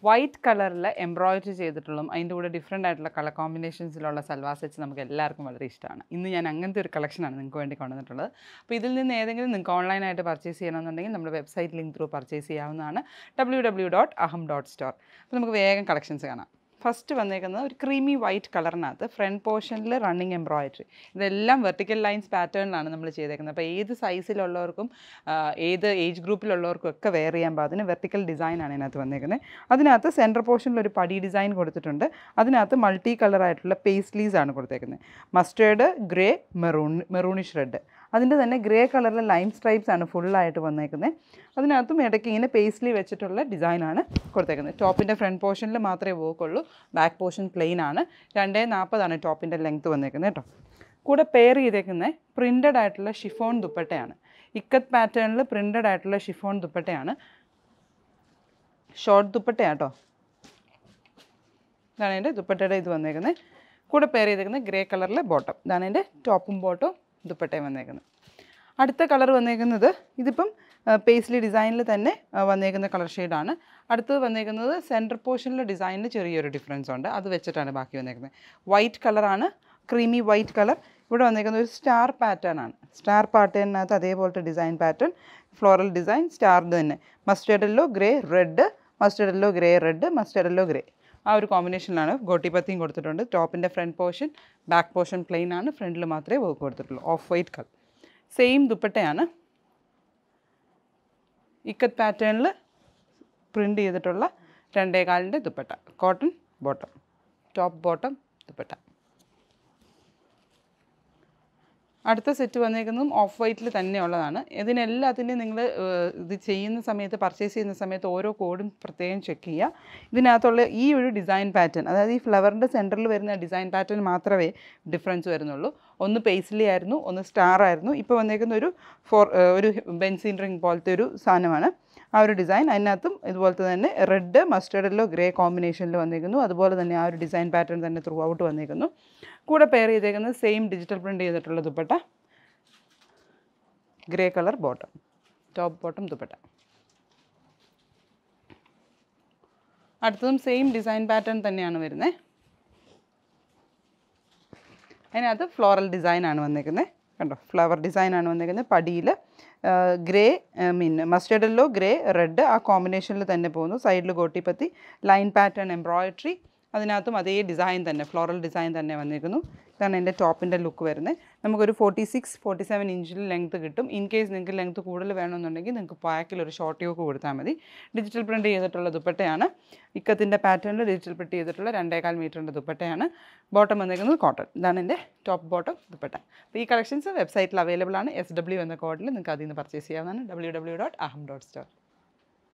white കളറിൽ embroidery ചെയ്തിട്ടുള്ളതും അതിൻ്റെ കൂടെ ഡിഫറെൻ്റ് ആയിട്ടുള്ള കളർ കോമ്പിനേഷൻസിലുള്ള സൽവാർ സെറ്റ്സ് നമുക്ക് എല്ലാവർക്കും വളരെ ഇഷ്ടമാണ് ഇന്ന് ഞാൻ അങ്ങനത്തെ ഒരു കളക്ഷനാണ് നിങ്ങൾക്ക് വേണ്ടി കൊണ്ടുവന്നിട്ടുള്ളത് അപ്പോൾ ഇതിൽ നിന്ന് ഏതെങ്കിലും നിങ്ങൾക്ക് ഓൺലൈനായിട്ട് പർച്ചേസ് ചെയ്യണമെന്നുണ്ടെങ്കിൽ നമ്മുടെ വെബ്സൈറ്റ് ലിങ്ക് ത്രൂ പർച്ചേസ് ചെയ്യാവുന്നതാണ് W W dot Aham dot store അപ്പോൾ നമുക്ക് വേഗം കളക്ഷൻസ് കാണാം ഫസ്റ്റ് വന്നേക്കുന്നത് ഒരു ക്രീമി വൈറ്റ് കളറിനകത്ത് ഫ്രണ്ട് പോർഷനിൽ റണ്ണിങ് എംബ്രോയിഡറി ഇതെല്ലാം വെർട്ടിക്കൽ ലൈൻസ് പാറ്റേണിലാണ് നമ്മൾ ചെയ്തേക്കുന്നത് അപ്പോൾ ഏത് സൈസിലുള്ളവർക്കും ആ, ഏത് ഏജ് ഗ്രൂപ്പിലുള്ളവർക്കും ഒക്കെ വെയർ ചെയ്യാൻ പാകത്തിന് വെർട്ടിക്കൽ ഡിസൈനാണ് ഇതിനകത്ത് വന്നേക്കുന്നത് അതിനകത്ത് സെൻറ്റർ പോർഷനിൽ ഒരു പടി ഡിസൈൻ കൊടുത്തിട്ടുണ്ട് അതിനകത്ത് മൾട്ടി കളറായിട്ടുള്ള പേസ്ലീസ് ആണ് കൊടുത്തേക്കുന്നത് mustard grey maroon maroonish red അതിൻ്റെ തന്നെ ഗ്രേ കളറിലെ ലൈൻ സ്ട്രൈപ്സ് ആണ് ഫുള്ളായിട്ട് വന്നേക്കുന്നത് അതിനകത്തും ഇടയ്ക്ക് ഇങ്ങനെ പേസ്ലി വെച്ചിട്ടുള്ള ഡിസൈനാണ് കൊടുത്തേക്കുന്നത് ടോപ്പിൻ്റെ ഫ്രണ്ട് പോർഷനിൽ മാത്രമേ വോക്കുള്ളൂ ബാക്ക് പോർഷൻ പ്ലെയിൻ ആണ് രണ്ടേ നാൽപ്പതാണ് ടോപ്പിൻ്റെ ലെങ്ത്ത് വന്നേക്കുന്നത് കേട്ടോ കൂടെ പെയർ ചെയ്തേക്കുന്നത് പ്രിൻ്റഡ് ആയിട്ടുള്ള ഷിഫോൺ ദുപ്പട്ടയാണ് ഇക്കത്ത് പാറ്റേണിൽ പ്രിൻ്റഡ് ആയിട്ടുള്ള ഷിഫോൺ ദുപ്പട്ടയാണ് ഷോർട്ട് ദുപ്പട്ടയാട്ടോ ഇതാണ് എൻ്റെ ദുപ്പട്ടയുടെ ഇത് വന്നേക്കുന്നത് കൂടെ പെയർ ചെയ്തേക്കുന്നത് ഗ്രേ കളറിലെ ബോട്ടം ഇതാണ് എൻ്റെ ടോപ്പും ബോട്ടും ദുപ്പട്ടയും വന്നേക്കുന്നത് അടുത്ത കളർ വന്നേക്കുന്നത് ഇതിപ്പം പേസ്ലി ഡിസൈനിൽ തന്നെ ആ, വന്നേക്കുന്ന കളർ ഷെയ്ഡാണ് അടുത്തത് വന്നേക്കുന്നത് സെൻറ്റർ പോർഷനിലെ ഡിസൈനിൽ ചെറിയൊരു ഡിഫറൻസ് ഉണ്ട് അത് വെച്ചിട്ടാണ് ബാക്കി വന്നേക്കുന്നത് വൈറ്റ് കളറാണ് ക്രീമി വൈറ്റ് കളർ ഇവിടെ വന്നേക്കുന്ന ഒരു സ്റ്റാർ പാറ്റേൺ ആണ് സ്റ്റാർ പാറ്റേണിനകത്ത് അതേപോലത്തെ ഡിസൈൻ പാറ്റേൺ ഫ്ലോറൽ ഡിസൈൻ സ്റ്റാർഡ് തന്നെ mustard yellow grey red mustard yellow grey red mustard yellow grey ആ ഒരു കോമ്പിനേഷനിലാണ് ഗോട്ടിപ്പത്തിയും കൊടുത്തിട്ടുണ്ട് ടോപ്പിൻ്റെ front portion back portion plain ആണ് ഫ്രണ്ടിൽ മാത്രമേ വർക്ക് കൊടുത്തിട്ടുള്ളൂ ഓഫ് വൈറ്റ് കളർ സെയിം ദുപ്പട്ടയാണ് ഇക്കത്ത് പാറ്റേണിൽ പ്രിൻ്റ് ചെയ്തിട്ടുള്ള രണ്ടേകാലിൻ്റെ dupatta cotton bottom top bottom dupatta അടുത്ത സെറ്റ് വന്നേക്കുന്നതും ഓഫ് വൈറ്റിൽ തന്നെയുള്ളതാണ് ഇതിനെല്ലാത്തിൻ്റെയും നിങ്ങൾ ഇത് ചെയ്യുന്ന സമയത്ത് പർച്ചേസ് ചെയ്യുന്ന സമയത്ത് ഓരോ കോഡും പ്രത്യേകം ചെക്ക് ചെയ്യുക ഇതിനകത്തുള്ള ഈ ഒരു ഡിസൈൻ പാറ്റേൺ അതായത് ഈ ഫ്ലവറിൻ്റെ സെൻറ്ററിൽ വരുന്ന ഡിസൈൻ പാറ്റേൺ മാത്രമേ ഡിഫറൻസ് വരുന്നുള്ളൂ ഒന്ന് പേസ്ലി ആയിരുന്നു ഒന്ന് സ്റ്റാർ ആയിരുന്നു ഇപ്പോൾ വന്നേക്കുന്ന ഒരു ഫോർ ഒരു ബെൻസിൻ റിംഗ് പോലത്തെ ഒരു സാധനമാണ് ആ ഒരു ഡിസൈൻ അതിനകത്തും ഇതുപോലത്തെ തന്നെ റെഡ് മസ്റ്റേർഡിലോ ഗ്രേ കോമ്പിനേഷനിൽ വന്നിരിക്കുന്നു അതുപോലെ തന്നെ ആ ഒരു ഡിസൈൻ പാറ്റേൺ തന്നെ ത്രൂ ഔട്ട് വന്നിരിക്കുന്നു കൂടെ പെയർ ചെയ്തേക്കുന്നത് സെയിം ഡിജിറ്റൽ പ്രിൻ്റ് ചെയ്തിട്ടുള്ള dupatta grey colour bottom top bottom dupatta അടുത്തതും സെയിം ഡിസൈൻ പാറ്റേൺ തന്നെയാണ് വരുന്നത് അതിനകത്ത് ഫ്ലോറൽ ഡിസൈൻ ആണ് വന്നേക്കുന്നത് കണ്ടോ ഫ്ലവർ ഡിസൈൻ ആണ് വന്നേക്കുന്നത് പടിയിൽ ഗ്രേ മീൻ മസ്റ്റേർഡ് യെല്ലോ ഗ്രേ റെഡ് ആ കോമ്പിനേഷനിൽ തന്നെ പോകുന്നു സൈഡിൽ ഗോട്ടിപ്പത്തി ലൈൻ പാറ്റേൺ എംബ്രോയിഡറി അതിനകത്തും അതേ ഡിസൈൻ തന്നെ ഫ്ലോറൽ ഡിസൈൻ തന്നെ വന്നിരിക്കുന്നു ഇതാണ് എൻ്റെ ടോപ്പിൻ്റെ ലുക്ക് വരുന്നത് നമുക്കൊരു ഫോർട്ടി സിക്സ് ഫോർട്ടി സെവൻ ഇഞ്ചിൽ ലെങ്ത്ത് കിട്ടും ഇൻ കേസ് നിങ്ങൾക്ക് ലെങ്ത്ത് കൂടുതൽ വേണമെന്നുണ്ടെങ്കിൽ നിങ്ങൾക്ക് പാക്കിൽ ഒരു ഷോർട്ട് യോക്ക് കൊടുത്താൽ മതി ഡിജിറ്റൽ പ്രിൻ്റ് ചെയ്തിട്ടുള്ള ദുപ്പട്ടയാണ് ഇക്കത്തിൻ്റെ പാറ്റേണിൽ ഡിജിറ്റൽ പ്രിൻ്റ് ചെയ്തിട്ടുള്ള രണ്ടേകാൽ മീറ്ററിൻ്റെ ദുപ്പട്ടയാണ് ബോട്ടം വന്നിരിക്കുന്നത് കോട്ടൺ ഇതാണ് എൻ്റെ ടോപ്പ് ബോട്ടം ദുപ്പട്ട അപ്പോൾ ഈ കളക്ഷൻസ് വെബ്സൈറ്റിൽ അവൈലബിൾ ആണ് എസ് ഡബ്ല്യു എന്ന കോഡിൽ നിങ്ങൾക്ക് അതിൽ നിന്ന് പർച്ചേസ് ചെയ്യാവുന്നതാണ് W W dot Aham dot store